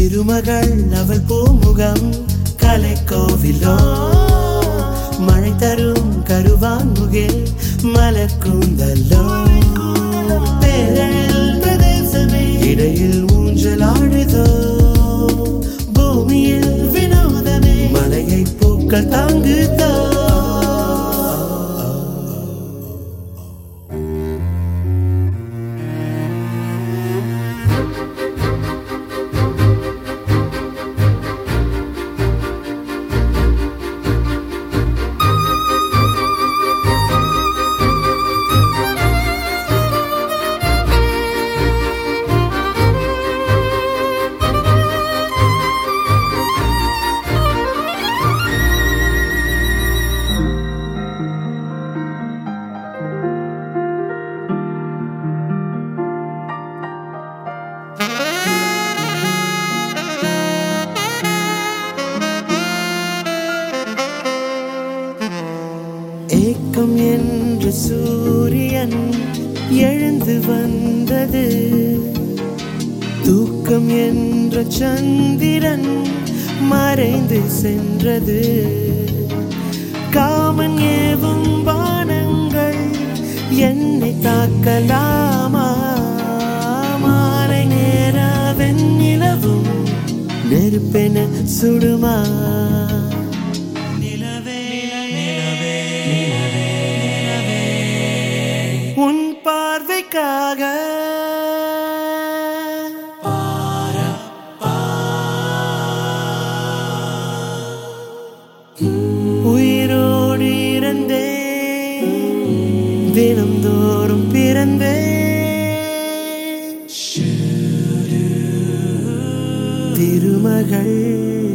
திருமகள் அவள் பூமுகம் கலைக்கோவிலோ மழை தரும் கருவான் முகில் மலர் கூந்தலோ பேரழில் பிரதேசமே இடையில் ஊஞ்சலாடுதோ பூமியில் வினோதமே மலையை பூக்கள் தாங்குதோ ஏக்கம் என்ற சூரியன் எழுந்து வந்தது தூக்கம் என்ற சந்திரன் மறைந்து சென்றது காமன் ஏவும் பானங்கள் என்னை தாக்கலாமா மாலை நேர வெண்ணிலவும் நெருப்பென சுடுமா நிலவே நிலவே உன் பார்வைக்காக உயிரோடு இருந்தே தினம்தோறும் பிறந்தே திருமகள்